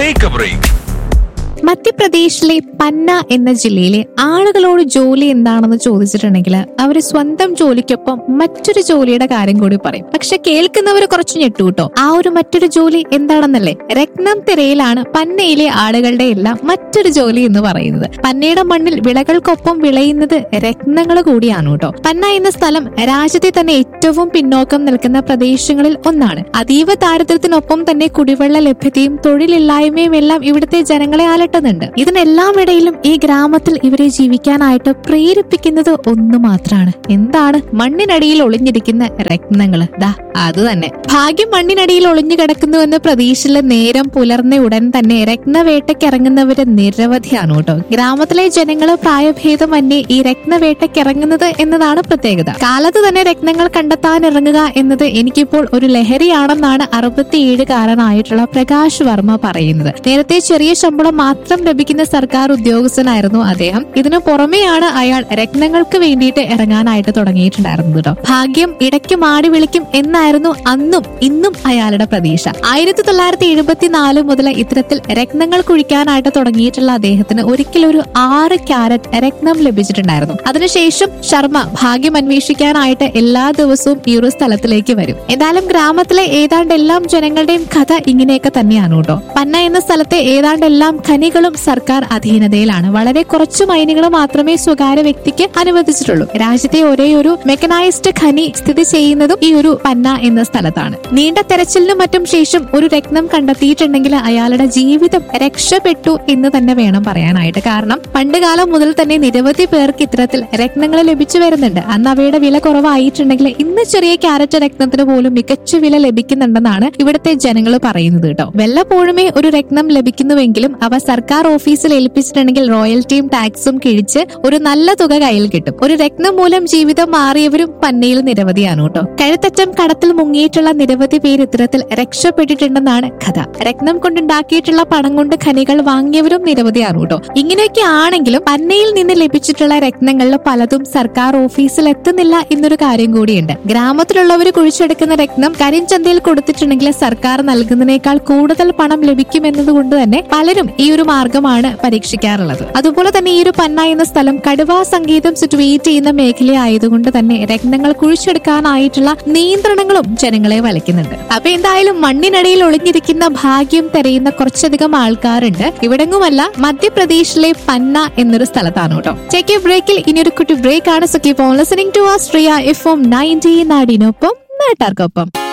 take A break മധ്യപ്രദേശിലെ പന്ന എന്ന ജില്ലയിലെ ആളുകളോട് ജോലി എന്താണെന്ന് ചോദിച്ചിട്ടുണ്ടെങ്കിൽ അവർ സ്വന്തം ജോലിക്കൊപ്പം മറ്റൊരു ജോലിയുടെ കാര്യം കൂടി പറയും പക്ഷെ കേൾക്കുന്നവർ കുറച്ച് ഞെട്ടുകൂട്ടോ ആ ഒരു മറ്റൊരു ജോലി എന്താണെന്നല്ലേ രത്നം തിരയിലാണ് പന്നയിലെ ആളുകളുടെ എല്ലാം മറ്റൊരു ജോലി എന്ന് പറയുന്നത് പന്നയുടെ മണ്ണിൽ വിളകൾക്കൊപ്പം വിളയുന്നത് രത്നങ്ങൾ കൂടിയാണ് കേട്ടോ പന്ന എന്ന സ്ഥലം രാജ്യത്തെ തന്നെ ഏറ്റവും പിന്നോക്കം നിൽക്കുന്ന പ്രദേശങ്ങളിൽ ഒന്നാണ് അതീവ ദാരിദ്ര്യത്തിനൊപ്പം തന്നെ കുടിവെള്ള ലഭ്യതയും തൊഴിലില്ലായ്മയും എല്ലാം ഇവിടുത്തെ ജനങ്ങളെ അലട്ടുന്നുണ്ട് ഇതിനെല്ലാം ഇടയിലും ഈ ഗ്രാമത്തിൽ ഇവരെ ജീവിക്കാനായിട്ട് പ്രേരിപ്പിക്കുന്നത് ഒന്ന് മാത്രമാണ് എന്താണ് മണ്ണിനടിയിൽ ഒളിഞ്ഞിരിക്കുന്ന രത്നങ്ങള് ദാ അത് തന്നെ ഭാഗ്യം മണ്ണിനടിയിൽ ഒളിഞ്ഞു കിടക്കുന്നുവെന്ന് പ്രതീക്ഷയിലെ നേരം പുലർന്ന ഉടൻ തന്നെ രത്നവേട്ടയ്ക്ക് ഇറങ്ങുന്നവര് നിരവധിയാണ് കേട്ടോ ഗ്രാമത്തിലെ ജനങ്ങള് പ്രായഭേദമന്യേ ഈ രത്നവേട്ടയ്ക്ക് ഇറങ്ങുന്നത് എന്നതാണ് പ്രത്യേകത കാലത്ത് തന്നെ രത്നങ്ങൾ കണ്ടെത്താൻ ഇറങ്ങുക എന്നത് എനിക്കിപ്പോൾ ഒരു ലഹരിയാണെന്നാണ് അറുപത്തിയേഴുകാരനായിട്ടുള്ള പ്രകാശ് വർമ്മ പറയുന്നത് നേരത്തെ ചെറിയ ശമ്പളം മാത്രം ലഭിക്കുന്ന സർക്കാർ ഉദ്യോഗസ്ഥനായിരുന്നു അദ്ദേഹം ഇതിനു പുറമെയാണ് അയാൾ രത്നങ്ങൾക്ക് വേണ്ടിയിട്ട് ഇറങ്ങാനായിട്ട് തുടങ്ങിയിട്ടുണ്ടായിരുന്നത് കേട്ടോ ഭാഗ്യം ഇടയ്ക്ക് മാടി വിളിക്കും എന്നായിരുന്നു അന്നും ഇന്നും അയാളുടെ പ്രതീക്ഷ ആയിരത്തി തൊള്ളായിരത്തി എഴുപത്തിനാല് മുതൽ ഇത്തരത്തിൽ രത്നങ്ങൾ കുഴിക്കാനായിട്ട് തുടങ്ങിയിട്ടുള്ള അദ്ദേഹത്തിന് ഒരിക്കലും ഒരു ആറ് ക്യാരറ്റ് രത്നം ലഭിച്ചിട്ടുണ്ടായിരുന്നു അതിനുശേഷം ശർമ്മ ഭാഗ്യം അന്വേഷിക്കാനായിട്ട് എല്ലാ ദിവസവും ഈ ഒരു സ്ഥലത്തിലേക്ക് വരും എന്തായാലും ഗ്രാമത്തിലെ ഏതാണ്ട് എല്ലാം ജനങ്ങളുടെയും കഥ ഇങ്ങനെയൊക്കെ തന്നെയാണ് കേട്ടോ പന്ന എന്ന സ്ഥലത്തെ ഏതാണ്ട് എല്ലാം ഖനികളും സർക്കാർ അധീനതയിലാണ് വളരെ കുറച്ചു മൈനുകൾ മാത്രമേ സ്വകാര്യ വ്യക്തിക്ക് അനുവദിച്ചിട്ടുള്ളൂ രാജ്യത്തെ ഒരേ ഒരു മെക്കനൈസ്ഡ് ഖനി സ്ഥിതി ചെയ്യുന്നതും ഈ ഒരു പന്ന എന്ന സ്ഥലത്താണ് നീണ്ട തെരച്ചിലിനും മറ്റും ശേഷം ഒരു രത്നം കണ്ടെത്തിയിട്ടുണ്ടെങ്കിൽ അയാളുടെ ജീവിതം രക്ഷപ്പെട്ടു എന്ന് തന്നെ വേണം പറയാനായിട്ട് കാരണം പണ്ടുകാലം മുതൽ തന്നെ നിരവധി പേർക്ക് ഇത്തരത്തിൽ രത്നങ്ങൾ ലഭിച്ചു വരുന്നുണ്ട് അന്ന് അവയുടെ വില കുറവായിട്ടുണ്ടെങ്കിൽ ഇന്ന് ചെറിയ ക്യാരറ്റ് രത്നത്തിന് പോലും മികച്ച വില ലഭിക്കുന്നുണ്ടെന്നാണ് ഇവിടുത്തെ ജനങ്ങൾ പറയുന്നത് കേട്ടോ വല്ലപ്പോഴുമേ ഒരു രത്നം ലഭിക്കുന്നുവെങ്കിലും അവ സർക്കാർ ഓഫീസിൽ ഏൽപ്പിച്ചിട്ടുണ്ടെങ്കിൽ റോയൽറ്റിയും ടാക്സും കിഴിച്ച് ഒരു നല്ല തുക കയ്യിൽ കിട്ടും ഒരു രത്നം മൂലം ജീവിതം മാറിയവരും പന്നയിൽ നിരവധിയാണ് കേട്ടോ കഴുത്തറ്റം കടത്തിൽ മുങ്ങിയിട്ടുള്ള നിരവധി പേര് ഇത്തരത്തിൽ രക്ഷപ്പെട്ടിട്ടുണ്ടെന്നാണ് കഥ രത്നം കൊണ്ടുണ്ടാക്കിയിട്ടുള്ള പണം കൊണ്ട് ഖനികൾ വാങ്ങിയവരും നിരവധിയാണ് കേട്ടോ ഇങ്ങനെയൊക്കെ ആണെങ്കിലും പന്നയിൽ നിന്ന് ലഭിച്ചിട്ടുള്ള രത്നങ്ങളിൽ പലതും സർക്കാർ ഓഫീസിൽ എത്തുന്നില്ല എന്നൊരു കാര്യം കൂടിയുണ്ട് ഗ്രാമത്തിലുള്ളവർ കുഴിച്ചെടുക്കുന്ന രത്നം കരിഞ്ചന്തയിൽ കൊടുത്തിട്ടുണ്ടെങ്കിൽ സർക്കാർ നൽകുന്നതിനേക്കാൾ കൂടുതൽ പണം ലഭിക്കുമെന്നതുകൊണ്ട് തന്നെ പലരും ഈ ഒരു മാർഗമാണ് പരീക്ഷിക്കാറുള്ളത് അതുപോലെ തന്നെ ഈ ഒരു പന്ന എന്ന സ്ഥലം കടുവാ സംഗീതം സിറ്റുവേറ്റ് ചെയ്യുന്ന മേഖലയായതുകൊണ്ട് തന്നെ രത്നങ്ങൾ കുഴിച്ചെടുക്കാനായിട്ടുള്ള നിയന്ത്രണങ്ങളും ജനങ്ങളെ വലയ്ക്കുന്നുണ്ട് അപ്പൊ എന്തായാലും മണ്ണിനടിയിൽ ഒളിഞ്ഞിരിക്കുന്ന ഭാഗ്യം തെരയുന്ന കുറച്ചധികം ആൾക്കാരുണ്ട് ഇവിടെങ്ങുമല്ല മധ്യപ്രദേശിലെ പന്ന എന്നൊരു സ്ഥലത്താണ് കേട്ടോ ചെക്ക് ബ്രേക്കിൽ ഇനിയൊരു കുട്ടി ബ്രേക്ക് ആണ് so keep on listening to ആ ശ്രീയ എഫ് എം നയൻറ്റി നാടിനൊപ്പം നാട്ടാർക്കൊപ്പം